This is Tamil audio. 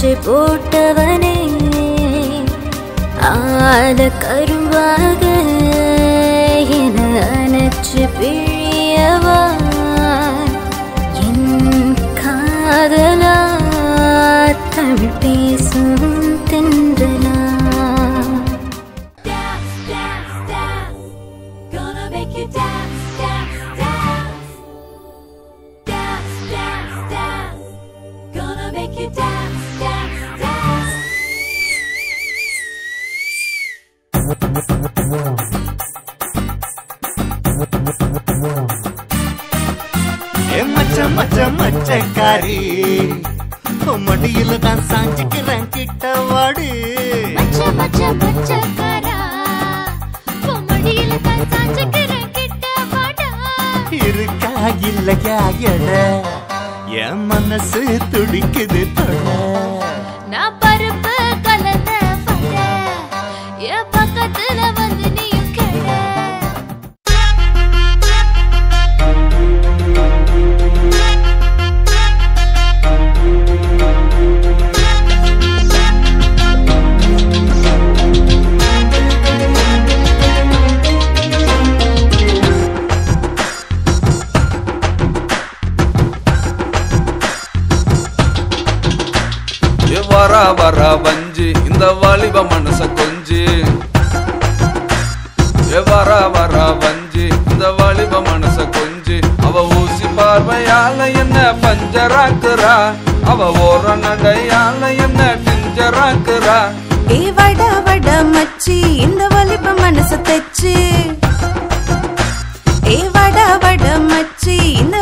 அணைச்சு போட்டவனே ஆல கருவாக என அணைச்சு பிழியவா என் காதலா தமிழ் பேசும் தென்றலா Dance, dance, dance. Gonna make you dance, dance, dance. Dance, dance, dance. Gonna make you dance, dance, dance. ஏ மச்ச மச்ச மச்சக்காரி உன் மடியில தான் சாஞ்சுக்கிறேன் கிட்ட வாடு மச்ச மச்ச மச்சக்காரா உன் மடியில தான் சாஞ்சுக்கிறேன் கிட்ட வாடா இருக்கா இல்லையா எட என் மனசு துடிக்குது தொட நான் பருப்பு கலந்த பட என் பக்கத்துல வந்து நீயும் கெட ஏ வரா வரா வஞ்சி இந்த வாலிப மனச கொஞ்சி ஏ வரா வரா வஞ்சி இந்த வாலிப மனச கொஞ்சி அவ ஊசி பார்வையால என்ன பஞ்சராக்குறா அவ ஓர நடையால என்ன பிஞ்சராக்குறா ஏ வட வட மச்சி இந்த வலிப்ப மனசு தெச்சு ஏ வட வட மச்சி இந்த